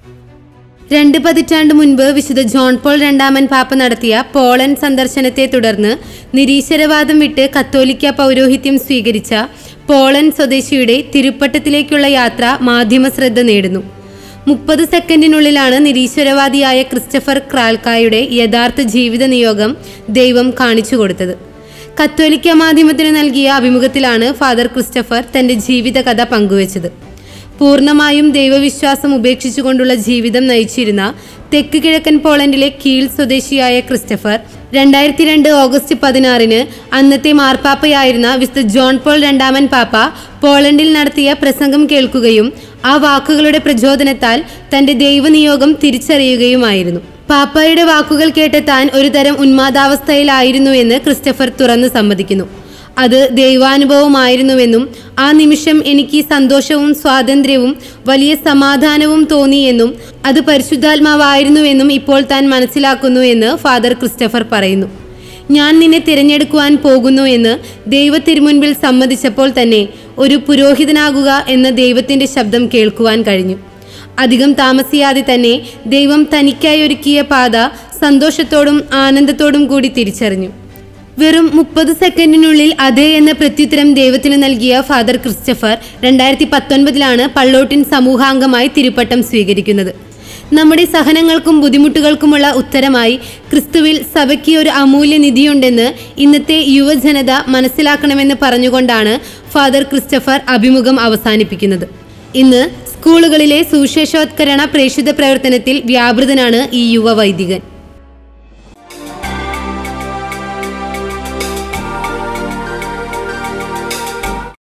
രണ്ട് പതിറ്റാണ്ട് മുൻപ് വിശുദ്ധ ജോൺ പോൾ രണ്ടാമൻ പാപ്പ നടത്തിയ പോളണ്ട് സന്ദർശനത്തെ തുടർന്ന് നിരീശ്വരവാദം വിട്ട് കത്തോലിക്ക പൗരോഹിത്യം സ്വീകരിച്ച പോളണ്ട് സ്വദേശിയുടെ തിരുപ്പട്ടത്തിലേക്കുള്ള യാത്ര മാധ്യമ ശ്രദ്ധ നേടുന്നു മുപ്പത് സെക്കൻഡിനുള്ളിലാണ് നിരീശ്വരവാദിയായ ക്രിസ്റ്റഫർ ക്രാൽക്കായുടെ യഥാർത്ഥ ജീവിത നിയോഗം ദൈവം കാണിച്ചു കൊടുത്തത് കത്തോലിക്ക മാധ്യമത്തിന് നൽകിയ അഭിമുഖത്തിലാണ് ഫാദർ ക്രിസ്റ്റഫർ തന്റെ ജീവിതകഥ പങ്കുവച്ചത് പൂർണ്ണമായും ദൈവവിശ്വാസം ഉപേക്ഷിച്ചുകൊണ്ടുള്ള ജീവിതം നയിച്ചിരുന്ന തെക്ക് കിഴക്കൻ പോളണ്ടിലെ കീൽ സ്വദേശിയായ ക്രിസ്റ്റഫർ രണ്ടായിരത്തി രണ്ട് ഓഗസ്റ്റ് പതിനാറിന് അന്നത്തെ മാർപ്പാപ്പയായിരുന്ന വിശുദ്ധ ജോൺ പോൾ രണ്ടാമൻ പാപ്പ പോളണ്ടിൽ നടത്തിയ പ്രസംഗം കേൾക്കുകയും ആ വാക്കുകളുടെ പ്രചോദനത്താൽ തന്റെ ദൈവനിയോഗം തിരിച്ചറിയുകയുമായിരുന്നു പാപ്പായുടെ വാക്കുകൾ കേട്ട താൻ ഒരുതരം ഉന്മാദാവസ്ഥയിലായിരുന്നുവെന്ന് ക്രിസ്റ്റഫർ തുറന്നു സമ്മതിക്കുന്നു അത് ദൈവാനുഭവമായിരുന്നുവെന്നും ആ നിമിഷം എനിക്ക് സന്തോഷവും സ്വാതന്ത്ര്യവും വലിയ സമാധാനവും തോന്നിയെന്നും അത് പരിശുദ്ധാത്മാവായിരുന്നുവെന്നും ഇപ്പോൾ താൻ മനസ്സിലാക്കുന്നു എന്ന് ഫാദർ ക്രിസ്റ്റഫർ പറയുന്നു ഞാൻ നിന്നെ തിരഞ്ഞെടുക്കുവാൻ പോകുന്നു എന്ന് ദൈവത്തിരുമുൻപിൽ സമ്മതിച്ചപ്പോൾ തന്നെ ഒരു പുരോഹിതനാകുക എന്ന ദൈവത്തിന്റെ ശബ്ദം കേൾക്കുവാൻ കഴിഞ്ഞു അധികം താമസിയാതെ തന്നെ ദൈവം തനിക്കായി ഒരുക്കിയ പാത സന്തോഷത്തോടും ആനന്ദത്തോടും കൂടി തിരിച്ചറിഞ്ഞു വെറും മുപ്പത് സെക്കൻഡിനുള്ളിൽ അതെ എന്ന പ്രത്യുത്തരം ദൈവത്തിന് നൽകിയ ഫാദർ ക്രിസ്റ്റഫർ രണ്ടായിരത്തി പത്തൊൻപതിലാണ് പള്ളോട്ടിൻ സമൂഹാംഗമായി തിരുപ്പട്ടം സ്വീകരിക്കുന്നത് നമ്മുടെ സഹനങ്ങൾക്കും ബുദ്ധിമുട്ടുകൾക്കുമുള്ള ഉത്തരമായി ക്രിസ്തുവിൽ സഭയ്ക്ക് ഒരു അമൂല്യ നിധിയുണ്ടെന്ന് ഇന്നത്തെ യുവജനത മനസ്സിലാക്കണമെന്ന് പറഞ്ഞുകൊണ്ടാണ് ഫാദർ ക്രിസ്റ്റഫർ അഭിമുഖം അവസാനിപ്പിക്കുന്നത് ഇന്ന് സ്കൂളുകളിലെ സുവിശേഷോത്കരണ പ്രേക്ഷിത പ്രവർത്തനത്തിൽ വ്യാപൃതനാണ് ഈ യുവ വൈദികൻ